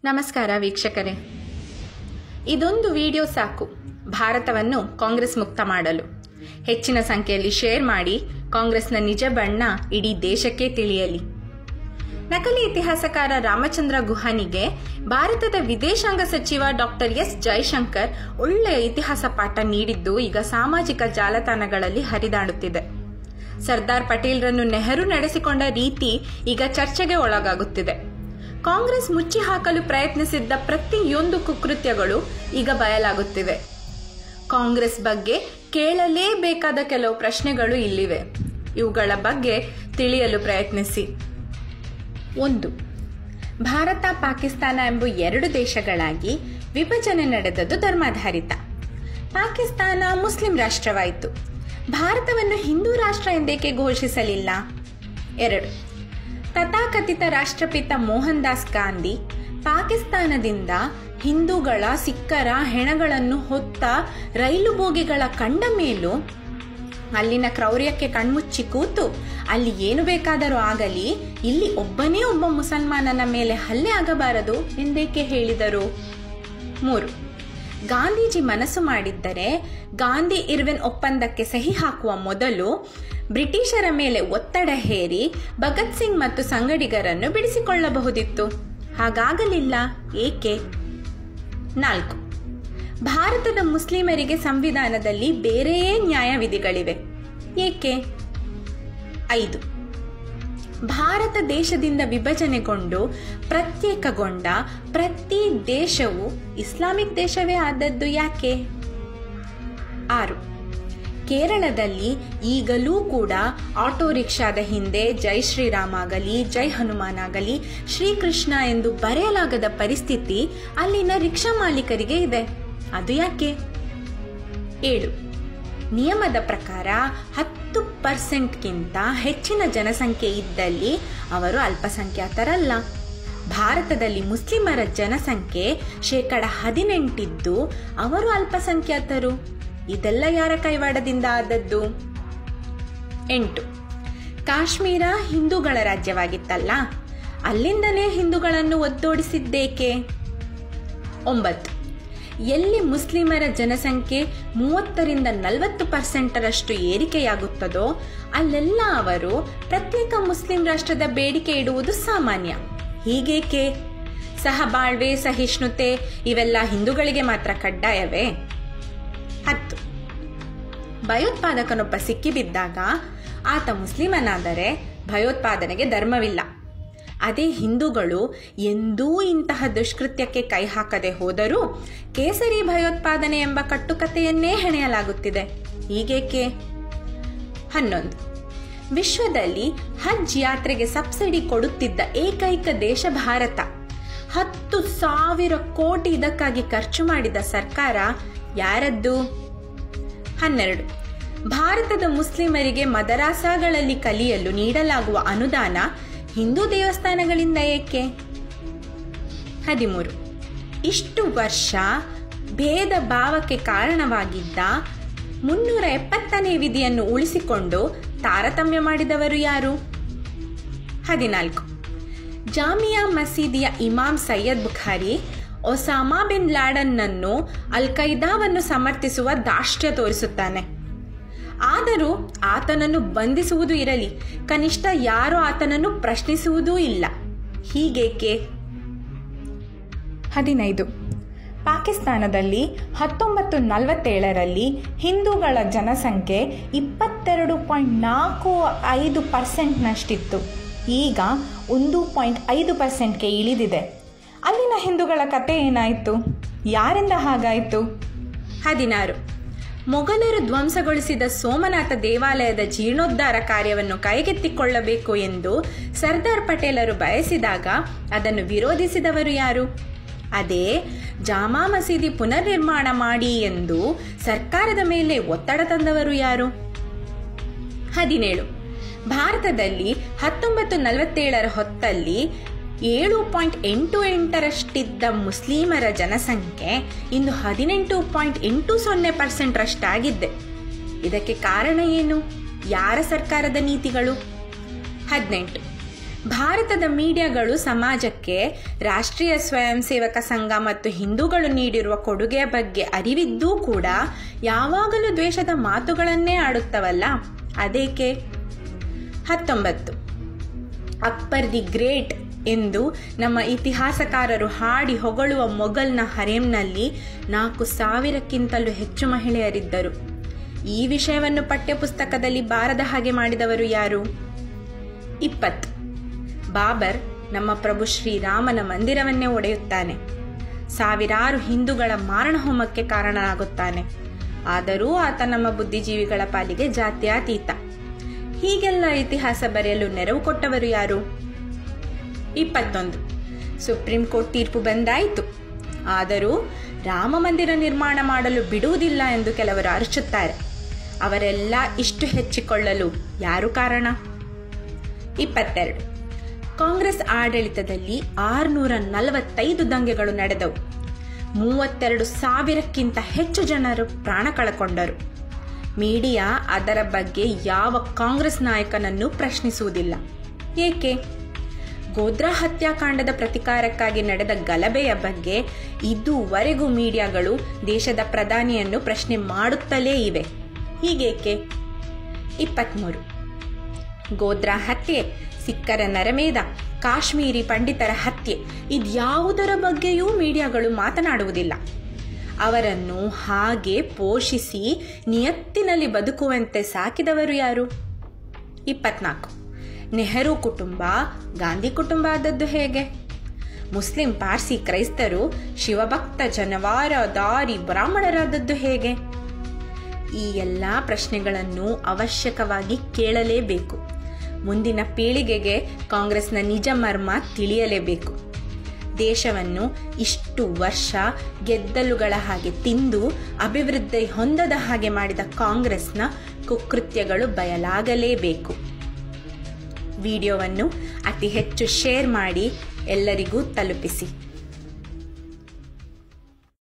ನಮಸ್ಕಾರ ವೀಕ್ಷಕರೇ ಇದೊಂದು ವಿಡಿಯೋ ಸಾಕು ಭಾರತವನ್ನು ಕಾಂಗ್ರೆಸ್ ಮುಕ್ತ ಮಾಡಲು ಹೆಚ್ಚಿನ ಸಂಖ್ಯೆಯಲ್ಲಿ ಶೇರ್ ಮಾಡಿ ಕಾಂಗ್ರೆಸ್ನ ನಿಜ ಬಣ್ಣ ಇಡೀ ದೇಶಕ್ಕೆ ತಿಳಿಯಲಿ ನಕಲಿ ಇತಿಹಾಸಕಾರ ರಾಮಚಂದ್ರ ಗುಹಾನಿಗೆ ಭಾರತದ ವಿದೇಶಾಂಗ ಸಚಿವ ಡಾಕ್ಟರ್ ಎಸ್ ಜೈಶಂಕರ್ ಒಳ್ಳೆಯ ಇತಿಹಾಸ ಪಾಠ ನೀಡಿದ್ದು ಈಗ ಸಾಮಾಜಿಕ ಜಾಲತಾಣಗಳಲ್ಲಿ ಹರಿದಾಡುತ್ತಿದೆ ಸರ್ದಾರ್ ಪಟೇಲ್ರನ್ನು ನೆಹರು ನಡೆಸಿಕೊಂಡ ರೀತಿ ಈಗ ಚರ್ಚೆಗೆ ಒಳಗಾಗುತ್ತಿದೆ ಕಾಂಗ್ರೆಸ್ ಮುಚ್ಚಿ ಹಾಕಲು ಪ್ರಯತ್ನಿಸಿದ್ದ ಪ್ರತಿಯೊಂದು ಕುಕೃತ್ಯಗಳು ಈಗ ಬಯಲಾಗುತ್ತಿವೆ ಕಾಂಗ್ರೆಸ್ ಬಗ್ಗೆ ಕೇಳಲೇಬೇಕಾದ ಕೆಲವು ಪ್ರಶ್ನೆಗಳು ಇಲ್ಲಿವೆ ಇವುಗಳ ಬಗ್ಗೆ ತಿಳಿಯಲು ಪ್ರಯತ್ನಿಸಿ ಒಂದು ಭಾರತ ಪಾಕಿಸ್ತಾನ ಎಂಬ ಎರಡು ದೇಶಗಳಾಗಿ ವಿಭಜನೆ ನಡೆದದ್ದು ಧರ್ಮಾಧಾರಿತ ಪಾಕಿಸ್ತಾನ ಮುಸ್ಲಿಂ ರಾಷ್ಟ್ರವಾಯಿತು ಭಾರತವನ್ನು ಹಿಂದೂ ರಾಷ್ಟ್ರ ಎಂದೇಕೆ ಘೋಷಿಸಲಿಲ್ಲ ಎರಡು ತಥಾಕಥಿತ ರಾಷ್ಟ್ರಪಿತ ಮೋಹನ್ ದಾಸ್ ಗಾಂಧಿ ಪಾಕಿಸ್ತಾನದಿಂದ ಹಿಂದೂಗಳ ಸಿಕ್ಕರ ಹೆಣಗಳನ್ನು ಹೊತ್ತ ರೈಲು ಬೋಗಿಗಳ ಕಂಡ ಮೇಲೂ ಅಲ್ಲಿನ ಕ್ರೌರ್ಯಕ್ಕೆ ಕಣ್ಮುಚ್ಚಿ ಕೂತು ಅಲ್ಲಿ ಏನು ಬೇಕಾದರೂ ಆಗಲಿ ಇಲ್ಲಿ ಒಬ್ಬನೇ ಒಬ್ಬ ಮುಸಲ್ಮಾನನ ಮೇಲೆ ಹಲ್ಲೆ ಆಗಬಾರದು ಎಂದೇಕೆ ಹೇಳಿದರು ಮೂರು ಗಾಂಧೀಜಿ ಮನಸ್ಸು ಮಾಡಿದ್ದರೆ ಗಾಂಧಿ ಇರ್ವಿನ್ ಒಪ್ಪಂದಕ್ಕೆ ಸಹಿ ಹಾಕುವ ಮೊದಲು ಬ್ರಿಟಿಷರ ಮೇಲೆ ಒತ್ತಡ ಹೇರಿ ಭಗತ್ ಸಿಂಗ್ ಮತ್ತು ಸಂಗಡಿಗರನ್ನು ಬಿಡಿಸಿಕೊಳ್ಳಬಹುದಿತ್ತು ಹಾಗಾಗಲಿಲ್ಲ ಏಕೆ ನಾಲ್ಕು ಭಾರತದ ಮುಸ್ಲಿಮರಿಗೆ ಸಂವಿಧಾನದಲ್ಲಿ ಬೇರೆಯೇ ನ್ಯಾಯವಿಧಿಗಳಿವೆ ಏಕೆ ಐದು ಭಾರತ ದೇಶದಿಂದ ವಿಭಜನೆಗೊಂಡು ಪ್ರತ್ಯೇಕಗೊಂಡ ಪ್ರತಿ ದೇಶವು ಇಸ್ಲಾಮಿಕ್ ದೇಶವೇ ಆದದ್ದು ಯಾಕೆ ಆರು ಕೇರಳದಲ್ಲಿ ಈಗಲೂ ಕೂಡ ಆಟೋ ರಿಕ್ಷಾದ ಹಿಂದೆ ಜೈ ಶ್ರೀರಾಮ್ ಆಗಲಿ ಜೈ ಹನುಮಾನ್ ಆಗಲಿ ಶ್ರೀಕೃಷ್ಣ ಎಂದು ಬರೆಯಲಾಗದ ಪರಿಸ್ಥಿತಿ ಅಲ್ಲಿನ ರಿಕ್ಷಾ ಮಾಲೀಕರಿಗೆ ಇದೆ ಅದು ಯಾಕೆ ಏಳು ನಿಯಮದ ಪ್ರಕಾರ ಹತ್ತು ಪರ್ಸೆಂಟ್ಗಿಂತ ಹೆಚ್ಚಿನ ಜನಸಂಖ್ಯೆ ಇದ್ದಲ್ಲಿ ಅವರು ಅಲ್ಪಸಂಖ್ಯಾತರಲ್ಲ ಭಾರತದಲ್ಲಿ ಮುಸ್ಲಿಮರ ಜನಸಂಖ್ಯೆ ಶೇಕಡ ಹದಿನೆಂಟಿದ್ದು ಅವರು ಅಲ್ಪಸಂಖ್ಯಾತರು ಇದೆಲ್ಲ ಯಾರ ಕೈವಾಡದಿಂದ ಆದದ್ದು ಎಂಟು ಕಾಶ್ಮೀರ ಹಿಂದೂಗಳ ರಾಜ್ಯವಾಗಿತ್ತಲ್ಲ ಅಲ್ಲಿಂದಲೇ ಹಿಂದೂಗಳನ್ನು ಒದ್ದೋಡಿಸಿದ್ದೇಕೆ ಒಂಬತ್ತು ಎಲ್ಲಿ ಮುಸ್ಲಿಮರ ಜನಸಂಖ್ಯೆ ಮೂವತ್ತರಿಂದ ನಲವತ್ತು ಪರ್ಸೆಂಟರಷ್ಟು ಏರಿಕೆಯಾಗುತ್ತದೋ ಅಲ್ಲೆಲ್ಲ ಅವರು ಪ್ರತ್ಯೇಕ ಮುಸ್ಲಿಂ ರಾಷ್ಟ್ರದ ಬೇಡಿಕೆ ಇಡುವುದು ಸಾಮಾನ್ಯ ಹೀಗೇಕೆ ಸಹಬಾಳ್ವೆ ಸಹಿಷ್ಣುತೆ ಇವೆಲ್ಲ ಹಿಂದೂಗಳಿಗೆ ಮಾತ್ರ ಕಡ್ಡಾಯವೇ ಹತ್ತು ಭಯೋತ್ಪಾದಕನೊಬ್ಬ ಸಿಕ್ಕಿಬಿದ್ದಾಗ ಆತ ಮುಸ್ಲಿಮನಾದರೆ ಭಯೋತ್ಪಾದನೆಗೆ ಧರ್ಮವಿಲ್ಲ ಅದೇ ಹಿಂದೂಗಳು ಎಂದೂ ಇಂತಹ ದುಷ್ಕೃತ್ಯಕ್ಕೆ ಕೈ ಹಾಕದೆ ಹೋದರೂ ಕೇಸರಿ ಭಯೋತ್ಪಾದನೆ ಎಂಬ ಕಟ್ಟುಕತೆಯನ್ನೇ ಹೆಣೆಯಲಾಗುತ್ತಿದೆ ಹೀಗೇಕೆ ಹನ್ನೊಂದು ವಿಶ್ವದಲ್ಲಿ ಹಜ್ ಯಾತ್ರೆಗೆ ಸಬ್ಸಿಡಿ ಕೊಡುತ್ತಿದ್ದ ಏಕೈಕ ದೇಶ ಭಾರತ ಹತ್ತು ಸಾವಿರ ಕೋಟಿ ಇದಕ್ಕಾಗಿ ಖರ್ಚು ಮಾಡಿದ ಸರ್ಕಾರ ಯಾರದ್ದು ಹನ್ನೆರಡು ಭಾರತದ ಮುಸ್ಲಿಮರಿಗೆ ಮದರಾಸಾಗಳಲ್ಲಿ ಕಲಿಯಲು ನೀಡಲಾಗುವ ಅನುದಾನ ಹಿಂದೂ ದೇವಸ್ಥಾನಗಳಿಂದ ಏಕೆ ಹದಿಮೂರು ಇಷ್ಟು ವರ್ಷ ಭೇದ ಭಾವಕ್ಕೆ ಕಾರಣವಾಗಿದ್ದ ಮುನ್ನೂರ ಎಪ್ಪತ್ತನೇ ವಿಧಿಯನ್ನು ಉಳಿಸಿಕೊಂಡು ತಾರತಮ್ಯ ಮಾಡಿದವರು ಯಾರು ಹದಿನಾಲ್ಕು ಜಾಮಿಯಾ ಮಸೀದಿಯ ಇಮಾಮ್ ಸೈಯದ್ ಬುಖಾರಿ ಒಸಾಮಾ ಬಿನ್ ಲಾಡನ್ನನ್ನು ಅಲ್ ಖೈದಾವನ್ನು ಸಮರ್ಥಿಸುವ ದಾಷ್ಟ್ಯ ತೋರಿಸುತ್ತಾನೆ ಆದರೂ ಆತನನ್ನು ಬಂಧಿಸುವುದು ಇರಲಿ ಕನಿಷ್ಠ ಯಾರೂ ಆತನನ್ನು ಪ್ರಶ್ನಿಸುವುದೂ ಇಲ್ಲ ಹೀಗೇಕೆ ಹದಿನೈದು ಪಾಕಿಸ್ತಾನದಲ್ಲಿ ಹತ್ತೊಂಬತ್ತು ನಲವತ್ತೇಳರಲ್ಲಿ ಹಿಂದೂಗಳ ಜನಸಂಖ್ಯೆ ಇಪ್ಪತ್ತೆರಡು ಪಾಯಿಂಟ್ ನಾಲ್ಕು ಐದು ಪರ್ಸೆಂಟ್ನಷ್ಟಿತ್ತು ಈಗ ಒಂದು ಪಾಯಿಂಟ್ ಐದು ಪರ್ಸೆಂಟ್ಗೆ ಇಳಿದಿದೆ ಅಲ್ಲಿನ ಹಿಂದೂಗಳ ಕತೆ ಏನಾಯಿತು ಯಾರಿಂದ ಹಾಗಾಯಿತು ಹದಿನಾರು ಮೊಘಲರು ಧ್ವಂಸಗೊಳಿಸಿದ ಸೋಮನಾಥ ದೇವಾಲಯದ ಜೀರ್ಣೋದ್ಧಾರ ಕಾರ್ಯವನ್ನು ಕೈಗೆತ್ತಿಕೊಳ್ಳಬೇಕು ಎಂದು ಸರ್ದಾರ್ ಪಟೇಲರು ಬಯಸಿದಾಗ ಅದನ್ನು ವಿರೋಧಿಸಿದವರು ಯಾರು ಅದೇ ಜಾಮಾ ಮಸೀದಿ ಪುನರ್ನಿರ್ಮಾಣ ಮಾಡಿ ಎಂದು ಸರ್ಕಾರದ ಮೇಲೆ ಒತ್ತಡ ತಂದವರು ಯಾರು ಹದಿನೇಳು ಭಾರತದಲ್ಲಿ ಹತ್ತೊಂಬತ್ತು ನಲವತ್ತೇಳರ ಹೊತ್ತಲ್ಲಿ ಏಳು ಪಾಯಿಂಟ್ ಎಂಟು ಎಂಟರಷ್ಟಿದ್ದ ಮುಸ್ಲಿಮರ ಜನಸಂಖ್ಯೆ ಇಂದು ಹದಿನೆಂಟು ಪಾಯಿಂಟ್ ಎಂಟು ಸೊನ್ನೆ ಪರ್ಸೆಂಟ್ರಷ್ಟಾಗಿದ್ದೆ ಇದಕ್ಕೆ ಕಾರಣ ಏನು ಯಾರ ಸರ್ಕಾರದ ನೀತಿಗಳು ಹದಿನೆಂಟು ಭಾರತದ ಮೀಡಿಯಾಗಳು ಸಮಾಜಕ್ಕೆ ರಾಷ್ಟ್ರೀಯ ಸ್ವಯಂ ಸೇವಕ ಸಂಘ ಮತ್ತು ಹಿಂದೂಗಳು ನೀಡಿರುವ ಕೊಡುಗೆಯ ಬಗ್ಗೆ ಅರಿವಿದ್ದೂ ಕೂಡ ಯಾವಾಗಲೂ ದ್ವೇಷದ ಮಾತುಗಳನ್ನೇ ಆಡುತ್ತವಲ್ಲ ಅದೇಕೆ ಹತ್ತೊಂಬತ್ತು ಅಕ್ಬರ್ ದಿ ಗ್ರೇಟ್ ಎಂದು ನಮ್ಮ ಇತಿಹಾಸಕಾರರು ಹಾಡಿ ಹೊಗಳುವ ಮೊಘಲ್ನ ಹರೇಮ್ನಲ್ಲಿ ನಾಲ್ಕು ಸಾವಿರಕ್ಕಿಂತಲೂ ಹೆಚ್ಚು ಮಹಿಳೆಯರಿದ್ದರು ಈ ವಿಷಯವನ್ನು ಪಠ್ಯಪುಸ್ತಕದಲ್ಲಿ ಬಾರದ ಹಾಗೆ ಮಾಡಿದವರು ಯಾರು ಇಪ್ಪತ್ತು ಬಾಬರ್ ನಮ್ಮ ಪ್ರಭು ಶ್ರೀರಾಮನ ಮಂದಿರವನ್ನೇ ಒಡೆಯುತ್ತಾನೆ ಸಾವಿರಾರು ಹಿಂದೂಗಳ ಮಾರಣಹೋಮಕ್ಕೆ ಕಾರಣನಾಗುತ್ತಾನೆ ಆದರೂ ಆತ ನಮ್ಮ ಬುದ್ಧಿಜೀವಿಗಳ ಪಾಲಿಗೆ ಜಾತ್ಯತೀತ ಹೀಗೆಲ್ಲ ಇತಿಹಾಸ ಬರೆಯಲು ನೆರವು ಕೊಟ್ಟವರು ಯಾರು ಇಪ್ಪತ್ತೊಂದು ಸುಪ್ರೀಂ ಕೋರ್ಟ್ ತೀರ್ಪು ಬಂದಾಯಿತು ಆದರೂ ರಾಮ ಮಂದಿರ ನಿರ್ಮಾಣ ಮಾಡಲು ಬಿಡುವುದಿಲ್ಲ ಎಂದು ಕೆಲವರು ಅರಚುತ್ತಾರೆ ಅವರೆಲ್ಲ ಇಷ್ಟು ಹೆಚ್ಚಿಕೊಳ್ಳಲು ಯಾರು ಕಾರಣ ಇಪ್ಪತ್ತೆರಡು ಕಾಂಗ್ರೆಸ್ ಆಡಳಿತದಲ್ಲಿ ಆರುನೂರ ನಲವತ್ತೈದು ದಂಗೆಗಳು ನಡೆದವು ಮೂವತ್ತೆರಡು ಸಾವಿರಕ್ಕಿಂತ ಹೆಚ್ಚು ಜನರು ಪ್ರಾಣ ಕಳಕೊಂಡರು ಮೀಡಿಯಾ ಅದರ ಬಗ್ಗೆ ಯಾವ ಕಾಂಗ್ರೆಸ್ ನಾಯಕನನ್ನು ಪ್ರಶ್ನಿಸುವುದಿಲ್ಲ ಏಕೆ ಗೋದ್ರಾ ಹತ್ಯಾಕಾಂಡದ ಪ್ರತಿಕಾರಕ್ಕಾಗಿ ನಡೆದ ಗಲಭೆಯ ಬಗ್ಗೆ ಇದುವರೆಗೂ ಮೀಡಿಯಾಗಳು ದೇಶದ ಪ್ರಧಾನಿಯನ್ನು ಪ್ರಶ್ನೆ ಮಾಡುತ್ತಲೇ ಇವೆ ಹೀಗೇಕೆ ಇಪ್ಪತ್ತ್ಮೂರು ಗೋದ್ರಾ ಹತ್ಯೆ ಸಿಕ್ಕರ ನರಮೇಧ ಕಾಶ್ಮೀರಿ ಪಂಡಿತರ ಹತ್ಯೆ ಇದ್ಯಾವುದರ ಬಗ್ಗೆಯೂ ಮೀಡಿಯಾಗಳು ಮಾತನಾಡುವುದಿಲ್ಲ ಅವರನ್ನು ಹಾಗೆ ಪೋಷಿಸಿ ನಿಯತ್ತಿನಲ್ಲಿ ಬದುಕುವಂತೆ ಸಾಕಿದವರು ಯಾರು ಇಪ್ಪತ್ನಾಲ್ಕು ನೆಹರು ಕುಟುಂಬ ಗಾಂಧಿ ಕುಟುಂಬ ಆದದ್ದು ಹೇಗೆ ಮುಸ್ಲಿಂ ಪಾರ್ಸಿ ಕ್ರೈಸ್ತರು ಶಿವಭಕ್ತ ಜನವಾರ ದಾರಿ ಬ್ರಾಹ್ಮಣರಾದದ್ದು ಹೇಗೆ ಈ ಎಲ್ಲ ಪ್ರಶ್ನೆಗಳನ್ನು ಅವಶ್ಯಕವಾಗಿ ಕೇಳಲೇಬೇಕು ಮುಂದಿನ ಪೀಳಿಗೆಗೆ ಕಾಂಗ್ರೆಸ್ನ ನಿಜ ಮರ್ಮ ತಿಳಿಯಲೇಬೇಕು ದೇಶವನ್ನು ಇಷ್ಟು ವರ್ಷ ಗೆದ್ದಲುಗಳ ಹಾಗೆ ತಿಂದು ಅಭಿವೃದ್ಧಿ ಹೊಂದದ ಹಾಗೆ ಮಾಡಿದ ಕಾಂಗ್ರೆಸ್ನ ಕುಕೃತ್ಯಗಳು ಬಯಲಾಗಲೇಬೇಕು ವಿಡಿಯೋವನ್ನು ಅತಿ ಹೆಚ್ಚು ಶೇರ್ ಮಾಡಿ ಎಲ್ಲರಿಗೂ ತಲುಪಿಸಿ